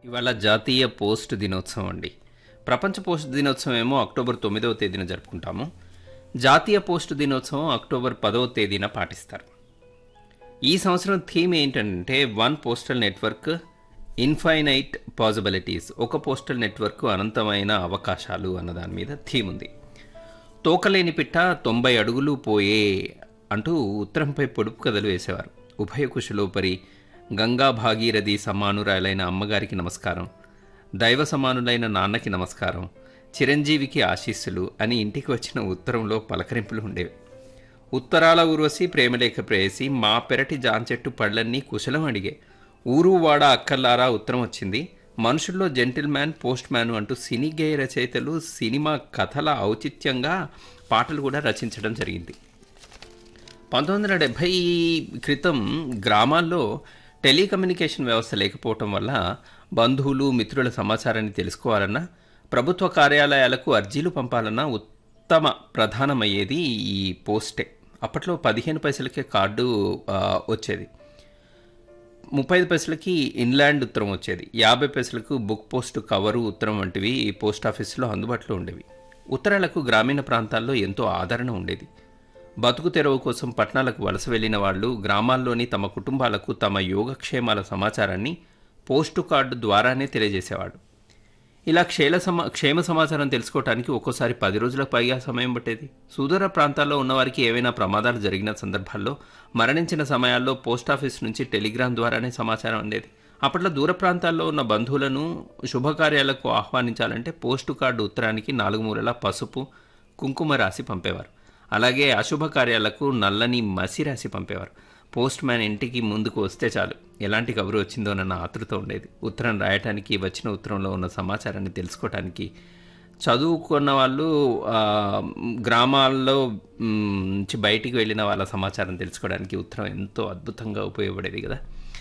ఇవాళ జాతీయ పోస్ట్ దినోత్సవం అండి ప్రపంచ పోస్ట్ దినోత్సవం ఏమో అక్టోబర్ తొమ్మిదవ తేదీన జరుపుకుంటాము జాతీయ పోస్ట్ దినోత్సవం అక్టోబర్ పదవ తేదీన పాటిస్తారు ఈ సంవత్సరం థీమ్ ఏంటంటే one postal network infinite possibilities ఒక పోస్టల్ నెట్వర్క్ అనంతమైన అవకాశాలు అన్న దాని మీద థీమ్ ఉంది తోకలేని పిట్ట తొంభై అడుగులు పోయే అంటూ ఉత్తరంపై పొడుపు కథలు వేసేవారు ఉభయ కుశలోపరి గంగా భాగీరథి సమానురాలైన అమ్మగారికి నమస్కారం దైవ సమానులైన నాన్నకి నమస్కారం చిరంజీవికి ఆశీస్సులు అని ఇంటికి వచ్చిన ఉత్తరంలో పలకరింపులు ఉండేవి ఉత్తరాల ఊర్వశి ప్రేమలేఖ ప్రేయసి మా పెరటి జాంచెట్టు పళ్ళన్నీ కుశలం అడిగే ఊరు వాడ అక్కర్లారా ఉత్తరం వచ్చింది మనుషుల్లో జెంటిల్ మ్యాన్ పోస్ట్ మ్యాన్ అంటూ సినీ గేయ రచయితలు సినిమా కథల ఔచిత్యంగా పాటలు కూడా రచించడం జరిగింది పంతొమ్మిది వందల డెబ్భై క్రితం గ్రామాల్లో టెలికమ్యూనికేషన్ వ్యవస్థ లేకపోవటం వల్ల బంధువులు మిత్రుల సమాచారాన్ని తెలుసుకోవాలన్నా ప్రభుత్వ కార్యాలయాలకు అర్జీలు పంపాలన్నా ఉత్తమ ప్రధానమయ్యేది ఈ పోస్టే అప్పట్లో పదిహేను పైసలకే కార్డు ఆ, వచ్చేది ముప్పై ఐదు పైసలకి ఇన్లాండ్ ఉత్తరం వచ్చేది యాభై పైసలకు బుక్ పోస్ట్ కవరు ఉత్తరం వంటివి ఈ పోస్ట్ ఆఫీసులో అందుబాటులో ఉండేవి ఉత్తరాలకు గ్రామీణ ప్రాంతాల్లో ఎంతో ఆదరణ ఉండేది బతుకు తెరవు కోసం పట్టణాలకు వలస వెళ్లిన వాళ్ళు గ్రామాల్లోని తమ కుటుంబాలకు తమ యోగక్షేమాల సమాచారాన్ని పోస్టు కార్డు ద్వారానే తెలియజేసేవాడు ఇలా క్షేమ సమా క్షేమ సమాచారం తెలుసుకోవడానికి ఒక్కోసారి పది రోజులకు పైగా సమయం పట్టేది సుదూర ప్రాంతాల్లో ఉన్నవారికి ఏవైనా ప్రమాదాలు జరిగిన సందర్భాల్లో మరణించిన సమయాల్లో పోస్టాఫీస్ నుంచి టెలిగ్రామ్ ద్వారానే సమాచారం అందేది అప్పట్లో దూర ప్రాంతాల్లో ఉన్న బంధువులను శుభకార్యాలకు ఆహ్వానించాలంటే పోస్టు కార్డు ఉత్తరానికి నాలుగు మూలల పసుపు కుంకుమ రాసి పంపేవారు అలాగే అశుభ కార్యాలకు నల్లని మసి రాసి పంపేవారు పోస్ట్ మ్యాన్ ఇంటికి ముందుకు వస్తే చాలు ఎలాంటి కబురు వచ్చిందోనన్న ఆతృత ఉండేది ఉత్తరం రాయటానికి వచ్చిన ఉత్తరంలో ఉన్న సమాచారాన్ని తెలుసుకోవటానికి చదువుకున్న వాళ్ళు ఆ, గ్రామాల్లో మ్, నుంచి బయటికి వెళ్ళిన వాళ్ళ సమాచారం తెలుసుకోవడానికి ఉత్తరం ఎంతో అద్భుతంగా ఉపయోగపడేది కదా